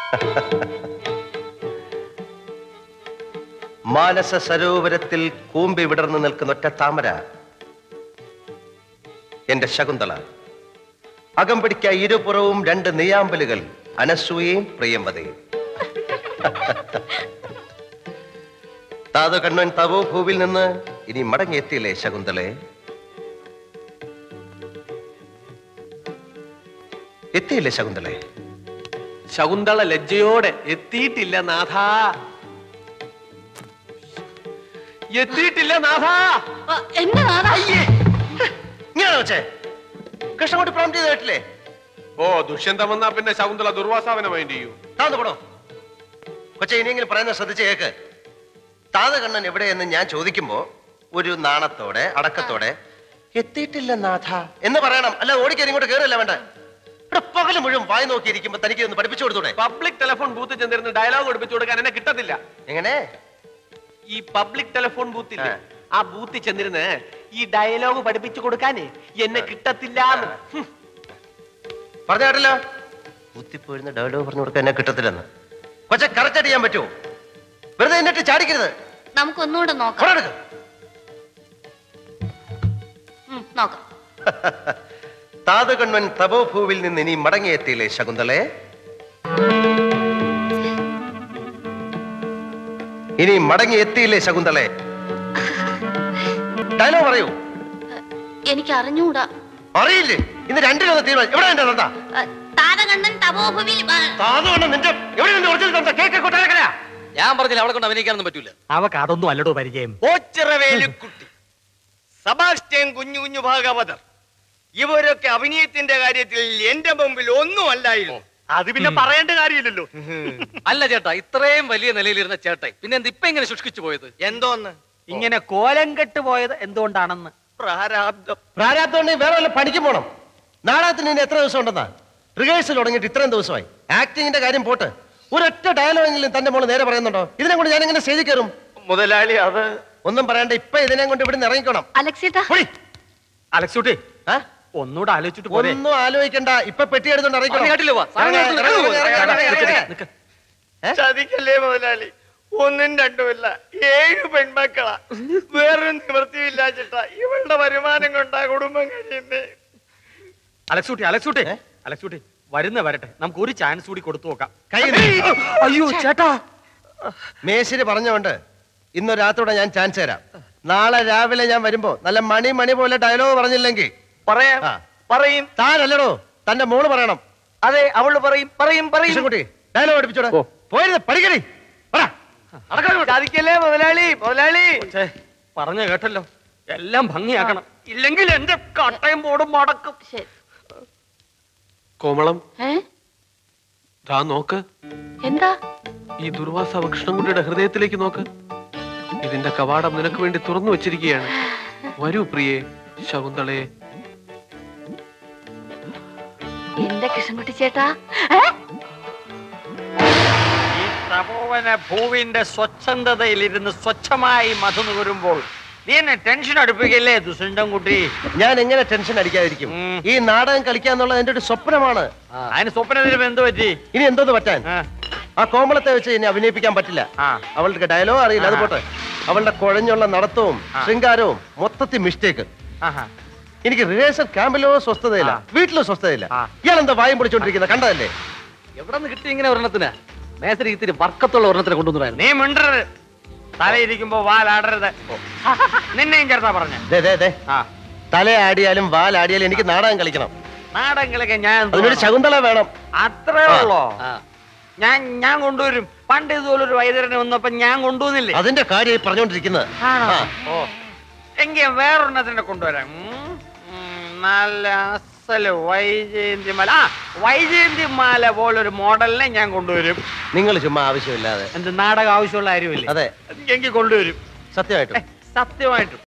മാനസ സരോവരത്തിൽ കൂമ്പി വിടർന്നു നിൽക്കുന്ന ഒറ്റ താമര എന്റെ ശകുന്തള അകമ്പടിക്ക ഇരുപുറവും രണ്ട് നെയ്യാമ്പലുകൾ അനസൂയയും പ്രിയംവതയും താതു കണ്ണൻ തവോ ഭൂവിൽ നിന്ന് ഇനി മടങ്ങിയെത്തിയില്ലേ ശകുന്തളെ എത്തിയില്ലേ ശകുന്തളെ ശകുന്തള ലജ്ജയോടെ എത്തിയിട്ടില്ല നാഥ എത്തിയിട്ടില്ല നാഥ എന്റെ നാടാ ഇങ്ങനെ വെച്ചേ കൃഷ്ണൻകുട്ടി പ്രോം ചെയ്ത് കേട്ടില്ലേ ഓ ദുഷ്യന്തം വന്നാ പിന്നെ ശകുന്തള ദുർവാസാവനെ മൈൻഡ് ചെയ്യൂ താന്ന് പോടോ കൊച്ചെ ഇനിയെങ്കിലും പറയുന്നത് ശ്രദ്ധിച്ച് കേക്ക് താത കണ്ണൻ എവിടെയെന്ന് ഞാൻ ചോദിക്കുമ്പോ ഒരു നാണത്തോടെ അടക്കത്തോടെ എത്തിയിട്ടില്ല നാഥ എന്ന് പറയണം അല്ല ഓടിക്കരി ഇങ്ങോട്ട് കയറില്ല വേണ്ട ഇവിടെ പകല് മുഴുവൻ വായി നോക്കിയിരിക്കുമ്പോ തനിക്ക് ഒന്ന് പഠിപ്പിച്ചു കൊടുത്തൂടെ പബ്ലിക് ടെലിഫോൺ ബൂത്തിൽ ചെന്നിരുന്ന് ഡയലോഗ് പഠിപ്പിച്ചു കൊടുക്കാൻ എന്നെ കിട്ടത്തില്ല എങ്ങനെ ഈ പബ്ലിക് ടെലിഫോൺ ബൂത്തില്ലേ ആ. ആ ബൂത്തിൽ ചെന്നിരുന്ന് ഈ ഡയലോഗ് പഠിപ്പിച്ചു കൊടുക്കാനേ എന്നെ കിട്ടത്തില്ല പറഞ്ഞ കേട്ടല്ലോ കുത്തിപ്പോയിരുന്ന ഡയലോഗ് പറഞ്ഞു കൊടുക്കാൻ എന്നെ കിട്ടത്തില്ലെന്ന് കൊച്ചെ കറക്റ്റ് ചെയ്യാൻ പറ്റുമോ വെറുതെ എന്നിട്ട് ചാടിക്കരുത് നമുക്ക് ഒന്നുകൂടെ നോക്കാം ഫോൺ എടുക്ക്. ഉം, നോക്കാം താതകണ്വൻ തപോഭൂവിൽ നിന്ന് ഇനി മടങ്ങിയെത്തിയില്ലേ ശകുന്തളെ ഇനി മടങ്ങിയെത്തിയില്ലേ ശകുന്തളെ ഡയലോഗ് പറയൂ എനിക്ക് അറിഞ്ഞൂടാ അറിയില്ലേ ഇന്ന് രണ്ടിലൊന്ന് തീരുമാനം എവിടെ എന്റെ തന്ത അ, താരകണ്ണൻ തപോഭുവിൽ വ- താതകണ്ണം നിന്റെ എവിടെ നിന്റെ ഒറിജിനൽ തന്ത കേക്ക് കൊട്ടാരക്കര ഞാൻ പറഞ്ഞില്ല അവളെ കൊണ്ട് അഭിനയിക്കാനൊന്നും പറ്റൂല അവക്ക് അതൊന്നും അല്ലടോ പരിചയം ഓച്ചിറവേലുക്കുട്ടി സബാസ്റ്റ്യൻ കുഞ്ഞു കുഞ്ഞു ഭാഗവതർ ഇവരൊക്കെ അഭിനയത്തിന്റെ കാര്യത്തിൽ എന്റെ മുമ്പിൽ ഒന്നുമല്ലായിരുന്നു അത് പിന്നെ പറയേണ്ട കാര്യമില്ലല്ലോ അല്ല ചേട്ടാ ഇത്രയും വലിയ നിലയിലിരുന്ന ചേട്ടായി പിന്നെ എന്ത് ഇപ്പൊ ഇങ്ങനെ ശുഷ്കിച്ചു പോയത് എന്തോന്ന് ഇങ്ങനെ കോലം കെട്ട് പോയത് എന്തുകൊണ്ടാണെന്ന് പ്രാരാബ്ദം പ്രാരാബ്ദം വേറെ വല്ല പണിക്കും പോണം നാടകത്തിന് ഇനി എത്ര ദിവസം ഉണ്ടെന്നാ റിഹേഴ്സൽ തുടങ്ങിയിട്ട് ഇത്രയും ദിവസമായി ആക്ടിങ്ങിന്റെ കാര്യം പോട്ട് ഒരൊറ്റ ഡയലോഗെങ്കിലും തന്റെ മോള് നേരെ പറയുന്നുണ്ടോ ഇതിനെ കൊണ്ട് ഞാൻ എങ്ങനെ സ്റ്റേജിൽ കയറും മുതലാളി അത് ഒന്നും പറയണ്ട ഇപ്പൊ ഇതിനെ കൊണ്ട് ഇവിടെ ഇറങ്ങിക്കണം അലക്സേട്ടാ പൊടി. അലക്സൂട്ടി ആ? ഒന്നുകൂടെ ആലോചിച്ചിട്ട് പോരെ ഒന്നും ആലോചിക്കണ്ട ഇപ്പൊ പെട്ടി എടുത്തോണ്ട് ഇറങ്ങിക്കണം പറഞ്ഞ കേട്ടില്ലേ, വാ. സാധനം ഇറങ്ങ്, എടുത്തോണ്ട് ഇറങ്ങ്, ഇറങ്ങ്, ഇറങ്ങ്, ഇറങ്ങ്, ഇറങ്ങ്, നിക്ക്, ഇറങ്ങ്. നിക്ക്. ചതിക്കല്ലേ മുതലാളി ഒന്നും രണ്ടുമില്ല ഏഴ് പെൺമക്കളാ വേറൊരു നിവൃത്തിയില്ലാച്ചിട്ടാ ഇവളുടെ വരുമാനം കൊണ്ടാ കുടുംബം കഴിയുന്നേ അലക്സൂട്ടി അലക്സൂട്ടി അലക്സൂട്ടി വരുന്ന വരട്ടെ നമുക്ക് ഒരു ചാൻസ് കൂടി കൊടുത്തു നോക്കാം കൈ നീ. അയ്യോ ചേട്ടാ മേശിരി പറഞ്ഞോണ്ട് ഇന്ന് രാത്രിയോടെ ഞാൻ ചാൻസ് തരാം നാളെ രാവിലെ ഞാൻ വരുമ്പോ നല്ല മണി മണി പോലെ ഡയലോഗ് പറഞ്ഞില്ലെങ്കിൽ പറയാം ആ. പറയും താനല്ലടോ തന്റെ മോള് പറയണം അതെ അവള് പറയും പറയും പറയും കൃഷ്ണൻകുട്ടി ഡയലോഗ് പഠിപ്പിച്ചോടെ പോയിരുന്ന് പഠിക്കടി പറ ചതിക്കല്ലേ മുതലാളി മുതലാളി ഛേ, പറഞ്ഞ കേട്ടല്ലോ എല്ലാം ഭംഗിയാക്കണം ഇല്ലെങ്കിൽ എന്റെ കട്ടയും പോടും മടക്കും ശരി കോമളം ഏ ദാ നോക്ക് എന്താ ഈ ദുർവാസാവ് കൃഷ്ണൻകുട്ടിയുടെ ഹൃദയത്തിലേക്ക് നോക്ക് ഇതിന്റെ കവാടം നിനക്ക് വേണ്ടി തുറന്നു വെച്ചിരിക്കുകയാണ് വരൂ പ്രിയേ ശകുന്തളയെ എന്റെ കൃഷ്ണൻകുട്ടി ചേട്ടാ ഏ? ഈ തപോവന ഭൂവിന്റെ സ്വച്ഛന്തതയിലിരുന്ന് സ്വച്ഛമായി മധു നുകരുമ്പോൾ നീ എന്നെ ടെൻഷൻ അടുപ്പിക്കല്ലേ ദുസുണ്ടൻ കുട്ടി ഞാൻ എങ്ങനെ ടെൻഷൻ അടിക്കാതിരിക്കും ഉം. ഈ നാടകം കളിക്കാന്നുള്ളത് എന്റെ ഒരു സ്വപ്നമാണ് അതിന് സ്വപ്നത്തിന് എന്ത് പറ്റി ഇനി എന്തോന്ന് പറ്റാൻ ആ, ആ കോമളത്തെ വെച്ച് ഇനി അഭിനയിപ്പിക്കാൻ പറ്റില്ല ആ. അവളുടെ ഡയലോഗ് അറിയില്ല അത് പോട്ടെ അവളുടെ കുഴഞ്ഞുള്ള നടത്തവും ശൃംഗാരവും മൊത്തത്തിൽ മിസ്റ്റേക്ക് ആഹാ. എനിക്ക് റിഹേഴ്സൽ ക്യാമ്പിലോ സ്വസ്ഥതയില്ല ആ. വീട്ടിലോ സ്വസ്ഥതയില്ല ആ. ഇയാൾ എന്താ വായും പിടിച്ചോണ്ടിരിക്കുന്നത് കണ്ടതല്ലേ എവിടെ നിന്ന് കിട്ടി ഇങ്ങനെ ഒരെണ്ണത്തിന് മേസരി ഇത്തിരി വർക്കത്തുള്ള ഒരെണ്ണത്തിനെ കൊണ്ടുവന്നായിരുന്നു നീ മിണ്ടരുത് തലയിരിക്കുമ്പോ വാലാടരുത് നിന്നെയും ചേർത്താ പറഞ്ഞ ദേ, ദേ, ദേ. ആ തല ആടിയാലും വാലാടിയാലും എനിക്ക് നാടകം കളിക്കണം നാടകങ്ങളൊക്കെ ഞാൻ എന്ത് അതിനൊരു വേണം? ശകുന്തള വേണം അത്രേ ഉള്ളോ ആ. ഞാൻ ഞാൻ കൊണ്ടുവരും പണ്ട് ഇതുപോലെ ഒരു വൈദ്യരനെ വന്നപ്പോ ഞാൻ കൊണ്ടുവന്നില്ലേ അതിന്റെ കാര്യം പറഞ്ഞുകൊണ്ടിരിക്കുന്നത് ആണോ ആ. ഓ എങ്കിൽ വേറൊരെണ്ണത്തിനെ കൊണ്ടുവരാം ഉം. ഉം, നല്ല അസല് വൈജയന്തി മാല ആ വൈജയന്തി മാല പോലൊരു മോഡലിനെ ഞാൻ കൊണ്ടുവരും നിങ്ങൾ ചുമ്മാ ആവശ്യമില്ലാതെ എന്ത് നാടകം ആവശ്യമുള്ള കാര്യമില്ല അതെ എങ്കിൽ കൊണ്ടുവരും സത്യമായിട്ടും ഏ, സത്യമായിട്ടും